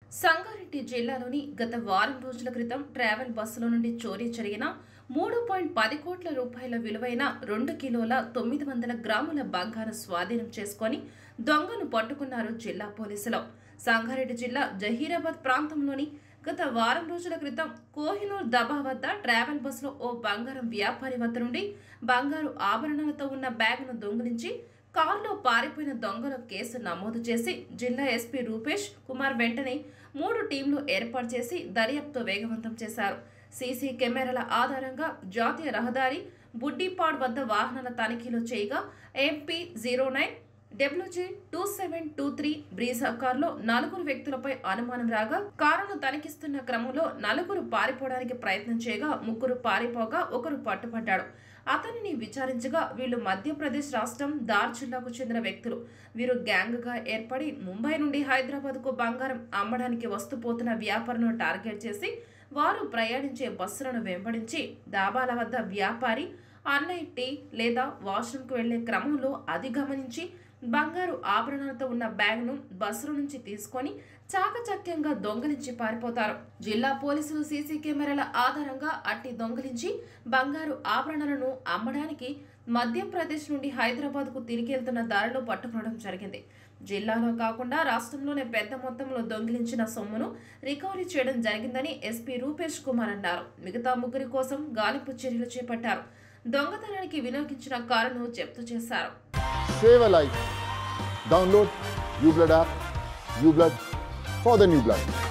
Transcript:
సంగారెడ్డి జిల్లాలోని గత వారం రోజుల క్రితం ట్రావెల్ బస్సులో నుండి చోరీ జరిగిన మూడు పాయింట్ పది కోట్ల రూపాయల విలువైన రెండు కిలోల తొమ్మిది వందల గ్రాముల బంగారం స్వాధీనం చేసుకొని దొంగను పట్టుకున్నారు జిల్లా పోలీసులు సంగారెడ్డి జిల్లా జహీరాబాద్ ప్రాంతంలోని గత వారం రోజుల క్రితం కోహినూర్ దబా వద్ద ట్రావెల్ బస్సులో ఓ బంగారం వ్యాపారి వద్ద నుండి బంగారు ఆభరణాలతో ఉన్న బ్యాగ్ను దొంగిలించి కారులో పారిపోయిన దొంగల కేసు నమోదు చేసి జిల్లా ఎస్పీ రూపేష్ కుమార్ వెంటనే మూడు టీంలు ఏర్పాటు చేసి దర్యాప్తు వేగవంతం చేశారు సీసీ కెమెరాల ఆధారంగా జాతీయ రహదారి బుడ్డిపాడ్ వద్ద వాహనాల తనిఖీలు చేయగా MP zero nine WG two seven two three Brezza కార్లో నలుగురు వ్యక్తులపై అనుమానం రాగా కారును తనిఖిస్తున్న క్రమంలో నలుగురు పారిపోవడానికి ప్రయత్నం చేయగా ముగ్గురు పారిపోగా ఒకరు పట్టుబడ్డాడు అతనిని విచారించగా వీళ్ళు మధ్యప్రదేశ్ రాష్ట్రం దార్ జిల్లాకు చెందిన వ్యక్తులు వీరు గ్యాంగ్ గా ఏర్పడి ముంబై నుండి హైదరాబాద్ కు బంగారం అమ్మడానికి వస్తుపోతున్న వ్యాపారులను టార్గెట్ చేసి వారు ప్రయాణించే బస్సులను వెంబడించి దాబాల వద్ద వ్యాపారి అన్నయ్య టీ లేదా వాష్రూమ్కి వెళ్లే క్రమంలో అది గమనించి బంగారు ఆభరణాలతో ఉన్న బ్యాగ్ను బస్సుల నుంచి తీసుకొని చాకచక్యంగా దొంగలించి పారిపోతారు జిల్లా పోలీసులు సీసీ కెమెరాల ఆధారంగా అట్టి దొంగలించి బంగారు ఆభరణాలను అమ్మడానికి మధ్యప్రదేశ్ నుండి హైదరాబాద్ కు తిరిగి వెళ్తున్న దారిలో పట్టుకోవడం జరిగింది జిల్లాలో కాకుండా రాష్ట్రంలోనే పెద్ద మొత్తంలో దొంగిలించిన సొమ్మును రికవరీ చేయడం జరిగిందని ఎస్పీ రూపేష్ కుమార్ అన్నారు మిగతా ముగ్గురి కోసం గాలింపు చర్యలు చేపట్టారు దొంగతనానికి వినియోగించిన కారును జప్తు చేశారు Save a life. Download uBlood app. uBlood for the new blood.